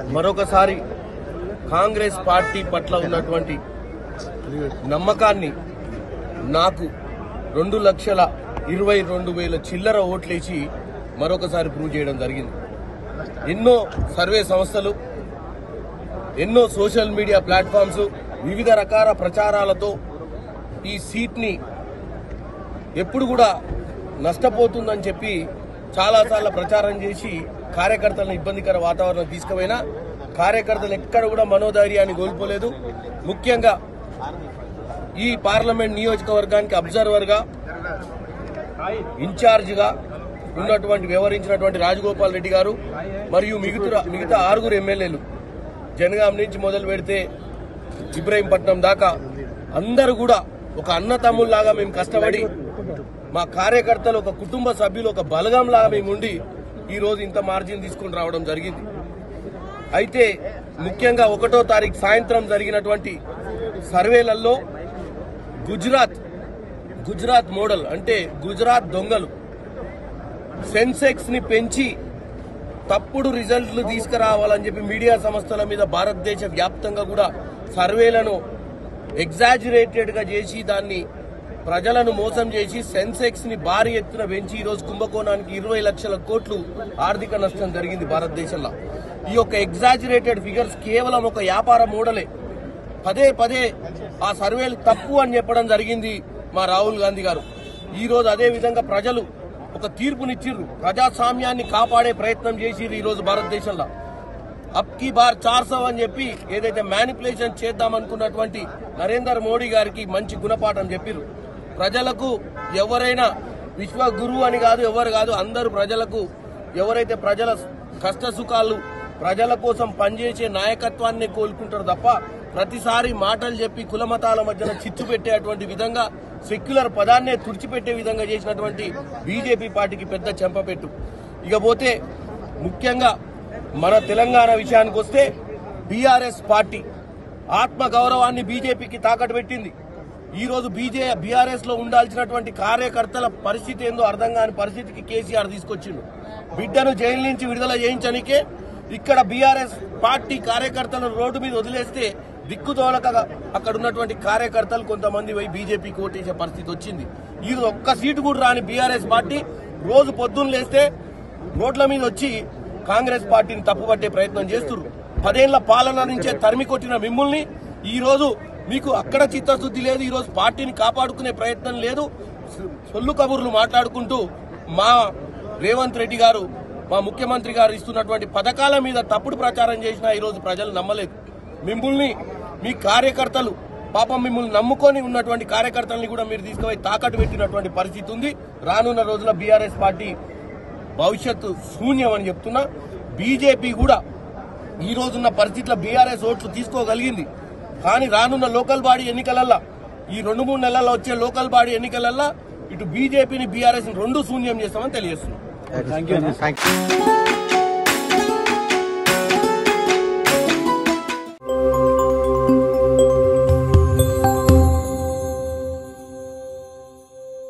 మరొకసారి కాంగ్రెస్ పార్టీ పట్ల ఉన్నటువంటి నమ్మకాన్ని నాకు రెండు లక్షల ఇరవై రెండు వేల చిల్లర ఓట్లేసి మరొకసారి ప్రూవ్ చేయడం జరిగింది ఎన్నో సర్వే సంస్థలు ఎన్నో సోషల్ మీడియా ప్లాట్ఫామ్స్ వివిధ రకాల ప్రచారాలతో ఈ సీట్ని ఎప్పుడు కూడా నష్టపోతుందని చెప్పి చాలాసార్లు ప్రచారం చేసి కార్యకర్తలను ఇబ్బందికర వాతావరణం తీసుకుపోయినా కార్యకర్తలు ఎక్కడ కూడా మనోధైర్యాన్ని కోల్పోలేదు ముఖ్యంగా ఈ పార్లమెంట్ నియోజకవర్గానికి అబ్జర్వర్గా ఇన్ఛార్జిగా ఉన్నటువంటి వ్యవహరించినటువంటి రాజగోపాల్ రెడ్డి గారు మరియు మిగతా మిగతా ఆరుగురు ఎమ్మెల్యేలు జనగాం నుంచి మొదలు పెడితే ఇబ్రహీంపట్నం దాకా అందరూ కూడా ఒక అన్న తమ్ముళ్లాగా మేము కష్టపడి మా కార్యకర్తలు ఒక కుటుంబ సభ్యులు ఒక బలగంలాగా మేము ఉండి ఈ రోజు ఇంత మార్జిన్ తీసుకుని రావడం జరిగింది అయితే ముఖ్యంగా ఒకటో తారీఖు సాయంత్రం జరిగినటువంటి సర్వేలలో గుజరాత్ గుజరాత్ మోడల్ అంటే గుజరాత్ దొంగలు సెన్సెక్స్ ని పెంచి తప్పుడు రిజల్ట్లు తీసుకురావాలని చెప్పి మీడియా సంస్థల మీద భారతదేశ వ్యాప్తంగా కూడా సర్వేలను ఎగ్జాజురేటెడ్ గా చేసి దాన్ని ప్రజలను మోసం చేసి సెన్సెక్స్ ని భారీ ఎత్తున పెంచి ఈ రోజు కుంభకోణానికి ఇరవై లక్షల కోట్లు ఆర్థిక నష్టం జరిగింది భారతదేశంలో ఈ యొక్క ఎగ్జాజురేటెడ్ ఫిగర్స్ కేవలం ఒక వ్యాపార మోడలే పదే పదే ఆ సర్వేలు తప్పు అని చెప్పడం జరిగింది మా రాహుల్ గాంధీ గారు ఈ రోజు అదే విధంగా ప్రజలు ఒక తీర్పునిచ్చిర్రు ప్రజాస్వామ్యాన్ని కాపాడే ప్రయత్నం చేసిర్రు ఈ రోజు భారతదేశంలో అప్ కీ బార్ చార్ సౌ అని చెప్పి ఏదైతే మ్యానిపులేషన్ చేద్దాం అనుకున్నటువంటి నరేందర్ మోడీ గారికి మంచి గుణపాఠం చెప్పిర్రు ప్రజలకు ఎవరైనా విశ్వ గురువు అని కాదు ఎవరు కాదు అందరూ ప్రజలకు ఎవరైతే ప్రజల కష్ట సుఖాలు ప్రజల కోసం పనిచేసే నాయకత్వాన్ని కోలుకుంటారు తప్ప ప్రతిసారి మాటలు చెప్పి కులమతాల మధ్యన చిచ్చు పెట్టేటువంటి విధంగా సెక్యులర్ పదాన్నే తుడిచిపెట్టే విధంగా చేసినటువంటి బీజేపీ పార్టీకి పెద్ద చెంపపెట్టు ఇకపోతే ముఖ్యంగా మన తెలంగాణ విషయానికి వస్తే బీఆర్ఎస్ పార్టీ ఆత్మ గౌరవాన్ని బీజేపీకి తాకట్టు పెట్టింది ఈ రోజు బీజే బీఆర్ఎస్ లో ఉండాల్సినటువంటి కార్యకర్తల పరిస్థితి ఏందో అర్థం కాని పరిస్థితికి కేసీఆర్ తీసుకొచ్చిండు బిడ్డను జైలు నుంచి విడుదల చేయించనికే ఇక్కడ బీఆర్ఎస్ పార్టీ కార్యకర్తలను రోడ్డు మీద వదిలేస్తే దిక్కుతోలక అక్కడ ఉన్నటువంటి కార్యకర్తలు కొంతమంది పోయి బీజేపీకి ఓటేసే పరిస్థితి వచ్చింది ఈ రోజు ఒక్క సీటు కూడా రాని బీఆర్ఎస్ పార్టీ రోజు పొద్దున్న లేస్తే రోడ్ల మీద వచ్చి కాంగ్రెస్ పార్టీని తప్పుపట్టే ప్రయత్నం చేస్తున్నారు పదేళ్ల పాలన నుంచే తరిమి కొట్టిన మిమ్మల్ని ఈ రోజు మీకు అక్కడ చిత్తశుద్ధి లేదు ఈ రోజు పార్టీని కాపాడుకునే ప్రయత్నం లేదు సొల్లు కబుర్లు మాట్లాడుకుంటూ మా రేవంత్ రెడ్డి గారు మా ముఖ్యమంత్రి గారు ఇస్తున్నటువంటి పథకాల మీద తప్పుడు ప్రచారం చేసినా ఈ రోజు ప్రజలు నమ్మలేదు మిమ్మల్ని మీ కార్యకర్తలు పాపం మిమ్మల్ని నమ్ముకొని ఉన్నటువంటి కార్యకర్తల్ని కూడా మీరు తీసుకుపోయి తాకట్టు పెట్టినటువంటి పరిస్థితి ఉంది రానున్న రోజుల బీఆర్ఎస్ పార్టీ భవిష్యత్తు శూన్యం అని చెప్తున్నా బీజేపీ కూడా ఈ రోజున్న పరిస్థితుల్లో బీఆర్ఎస్ ఓట్లు తీసుకోగలిగింది కానీ రానున్న లోకల్ బాడీ ఎన్నికలల్లా ఈ రెండు మూడు నెలల్లో వచ్చే లోకల్ బాడీ ఎన్నికలల్లా ఇటు బీజేపీని బీఆర్ఎస్ రెండు శూన్యం చేస్తామని తెలియజేస్తున్నాం థ్యాంక్ యూ